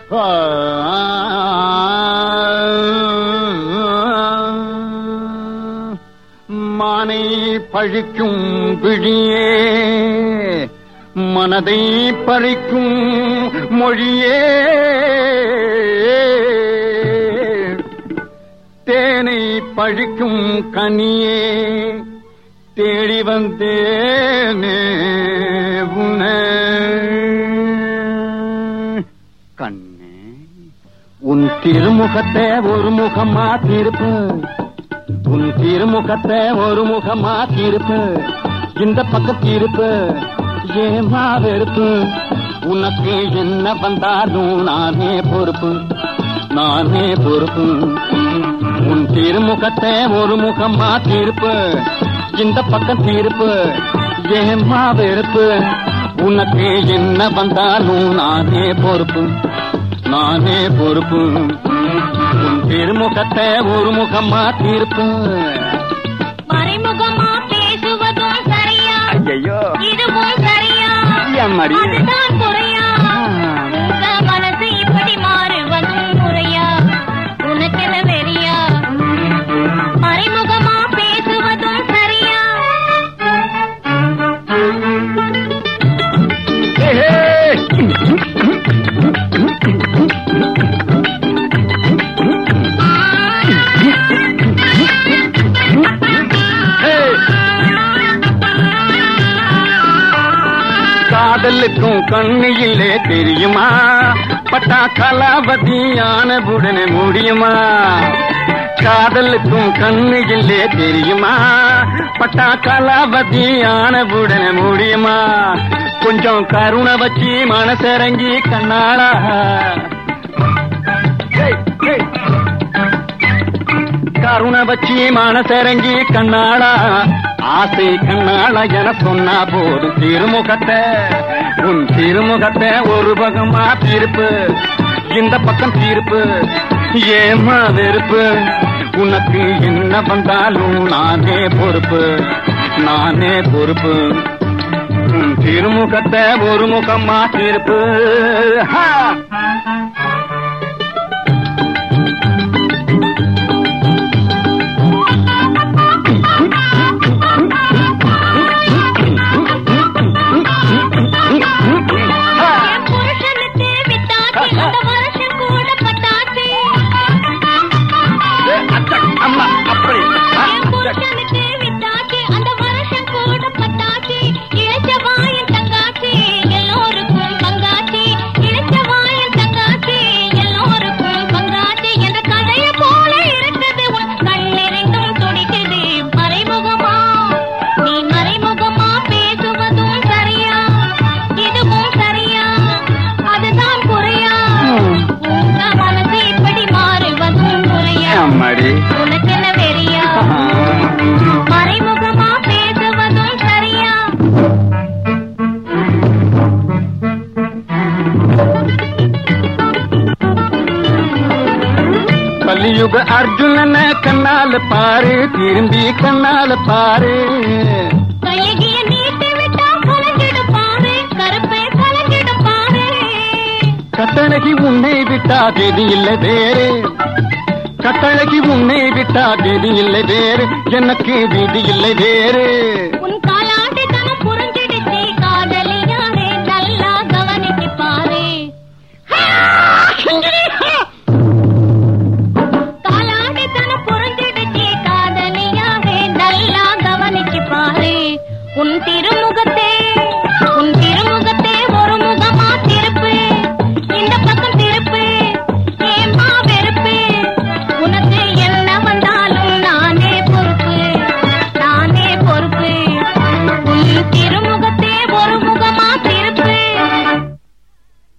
மானை பழிக்கும் விழியே மனதை பறிக்கும் மொழியே தேனை பழிக்கும் கனியே தேடி வந்தேனே உன்னை கண்ணே உன் திருமுகத்தை ஒரு முகமா திருப்பு உன் திருமுகத்தை ஒரு முகமா திருப்பு இந்த பக்கம் திருப்பு ஏமா வெறுப்பு உனக்கு என்ன வந்தாலும் நானே பொறுப்பு நானே பொறுப்பு உன் திருமுகத்தை ஒரு முகமா திருப்பு இந்த பக்கம் திருப்பு ஏமா வெறுப்பு உனக்கு என்ன வந்தாலும் நானே பொறுப்பு நானே பொறுப்பு உன் திருமுகத்தை ஒரு முகமா தீர்ப்பு மறைமுகமா பேசுவதும் சரியா ஐயோ இதுவும் சரியா எம்மடி. அதுதான் குறையா உங்க மனசு இப்படி மாறுவதும் முறையா உனக்கென வெறியா மறைமுகமா பேசுவதும் சரியா காதலுக்கும் கண்ணியிலே தெரியுமா பட்டா கலாபதி ஆனவுடனே முடியுமா காதலுக்கும் கண்ணியிலே தெரியுமா பட்டா கலாபதி ஆனவுடனே முடியுமா கொஞ்சம் கருணை வச்சு மனசரங்கி கண்ணாளா ஏய், ஏய். கருணை வச்சி மனசரங்கி கண்ணாளா ஆசை கண்ணாளா என சொன்னா போதும் திருமுகத்தை உன் திருமுகத்தை ஒரு பக்கமா தீர்ப்பு இந்த பக்கம் தீர்ப்பு ஏமா வெறுப்பு உனக்கு என்ன வந்தாலும் நானே பொறுப்பு நானே பொறுப்பு உன் திருமுகத்தை ஒரு முகமா தீர்ப்பு ஹா! என் புருஷனுக்கு வித்தாச்சு அந்த வருஷம் கூட பட்டாச்சு அம்மா அப்படி என் புருஷனுக்கு வித்தாச்சு அந்த வருஷம் கூட பட்டாச்சு இழைச்ச வாயின் தங்காச்சு எல்லோருக்கும் பங்காச்சு இழைச்ச வாயின் தங்காச்சு எல்லோருக்கும் பங்காச்சு என்ற கதையை போல இருக்குது உன் கண்ணிறைந்தும் துடிக்குது மறைமுகமா நீ மறைமுகமா பேசுவதும் சரியா இதுவும் சரியா அதுதான் குறையா உங்க மனசு இப்படி மாறுவதும் முறையா அம்மாடி உனக்கென்ன வெறியா மறைமுகமா பேசுவதும் சரியா கலியுக அர்ஜுனன கண்ணால பாரு திரும்பி கண்ணால பாரு கையகிய நீட்டி விட்டா கலங்கிடும் பாரு கருப்பை கலங்கிடும் பாரு கட்டழகி உன்னை விட்டா கெதி இல்லை வேறு கட்டழகி உன்னை விட்டா கெதி இல்லை வேறு எனக்கு விதி இல்லை வேறு உன் காலாண்டித்தனம் புரிஞ்சிடுச்சு காதலியாரே நல்லா கவனிச்சு பாரு காலாண்டித்தனம் புரிஞ்சிடுச்சு காதலியாரே நல்லா கவனிச்சு பாரு உன் திருமுகத்தை